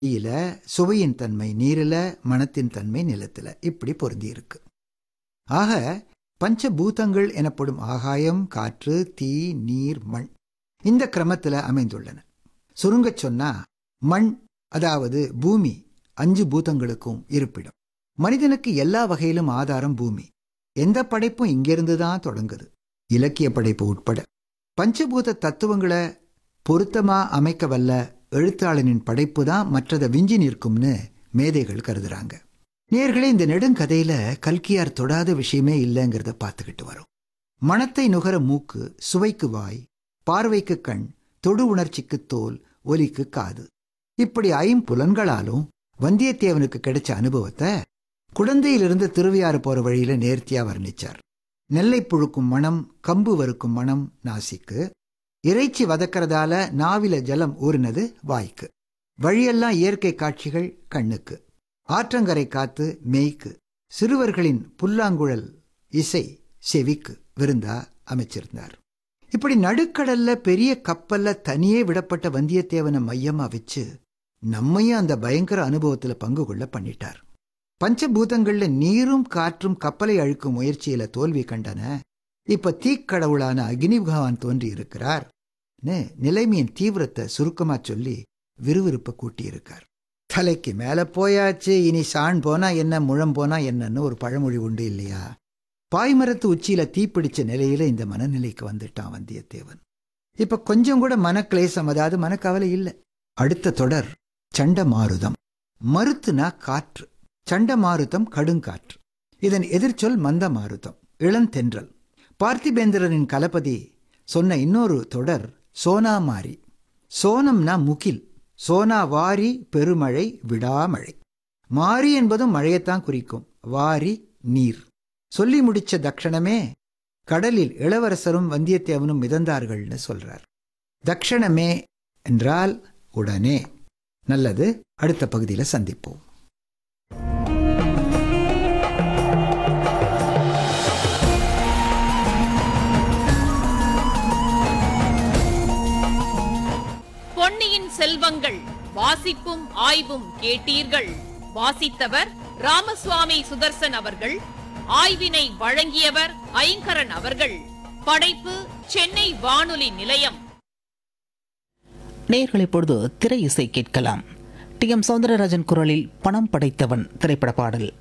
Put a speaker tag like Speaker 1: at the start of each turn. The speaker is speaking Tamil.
Speaker 1: தீயில சுவையின் தன்மை நீரில மனத்தின் தன்மை நிலத்துல இப்படி பொருந்தி இருக்கு ஆக பஞ்சபூதங்கள் எனப்படும் ஆகாயம் காற்று தீ நீர் மண் இந்த கிரமத்துல அமைந்துள்ளன சுருங்கச் சொன்னா மண் அதாவது பூமி அஞ்சு பூதங்களுக்கும் இருப்பிடம் மனிதனுக்கு எல்லா வகையிலும் ஆதாரம் பூமி எந்த படைப்பும் இங்கிருந்து தான் தொடங்குது இலக்கிய படைப்பு உட்பட பஞ்சபூத தத்துவங்களை பொருத்தமா அமைக்க வல்ல எழுத்தாளனின் படைப்பு தான் மற்றதை விஞ்சி நிற்கும்னு மேதைகள் கருதுறாங்க நேர்களே இந்த நெடுங்கதையில கல்கியார் தொடாத விஷயமே இல்லைங்கிறத பார்த்துக்கிட்டு வரோம் மனத்தை நுகர மூக்கு சுவைக்கு வாய் பார்வைக்கு கண் தொடு உணர்ச்சிக்கு தோல் ஒலிக்கு காது இப்படி ஐம்புலன்களாலும் வந்தியத்தேவனுக்கு கிடைச்ச அனுபவத்தை குழந்தையிலிருந்து திருவையாறு போற வழியில நேர்த்தியா வர்ணிச்சார் நெல்லை புழுக்கும் மனம் கம்பு வறுக்கும் மனம் நாசிக்கு இறைச்சி வதக்கிறதால நாவில ஜலம் ஊறினது வாய்க்கு வழியெல்லாம் இயற்கை காட்சிகள் கண்ணுக்கு ஆற்றங்கரை காத்து மெய்க்கு சிறுவர்களின் புல்லாங்குழல் இசை செவிக்கு விருந்தா அமைச்சிருந்தார் இப்படி நடுக்கடல்ல பெரிய கப்பல்ல தனியே விடப்பட்ட வந்தியத்தேவனை மையமா வச்சு நம்மையும் அந்த பயங்கர அனுபவத்துல பங்கு கொள்ள பண்ணிட்டார் பஞ்சபூதங்கள்ல நீரும் காற்றும் கப்பலை அழுக்கும் முயற்சியில தோல்வி கண்டன இப்ப தீக்கடவுளான அக்னி பகவான் தோன்றி இருக்கிறார் நிலைமையின் தீவிரத்தை சுருக்கமா சொல்லி விறுவிறுப்பை கூட்டியிருக்கார் தலைக்கு மேல போயாச்சு இனி சாண் போனா என்ன முழம் போனா என்னன்னு ஒரு பழமொழி உண்டு இல்லையா பாய்மரத்து உச்சியில தீப்பிடிச்ச நிலையில இந்த மனநிலைக்கு வந்துட்டான் வந்தியத்தேவன் இப்ப கொஞ்சம் கூட மனக்லேசம் அதாவது மனக்கவலை இல்லை அடுத்த தொடர் சண்டமாருதம் மருத்துனா காற்று சண்டமாருதம் கடுங்காற்று இதன் எதிர்ச்சொல் மந்த மாருதம் இளந்தென்றல் பார்த்திபேந்திரனின் கலபதி சொன்ன இன்னொரு தொடர் சோனாமாரி சோனம்னா முகில் சோனா வாரி பெருமழை விடாமழை மாரி என்பதும் மழையத்தான் குறிக்கும் வாரி நீர் சொல்லி முடிச்ச தக்ஷணமே கடலில் இளவரசரும் வந்தியத்தேவனும் மிதந்தார்கள்னு சொல்றார் தக்ஷணமே என்றால் உடனே நல்லது அடுத்த பகுதியில் சந்திப்போம்
Speaker 2: பொன்னியின் செல்வங்கள் வாசிப்பும் ஆய்வும் கேட்டீர்கள் வாசித்தவர் ராமசுவாமி சுதர்சன் அவர்கள் ஆய்வினை வழங்கியவர் ஐங்கரன் அவர்கள் படைப்பு சென்னை வானொலி நிலையம்
Speaker 3: நேர்கள் இப்பொழுது திரை இசை கேட்கலாம் டி எம் சௌந்தரராஜன் குரலில் பணம் படைத்தவன் திரைப்பட பாடல்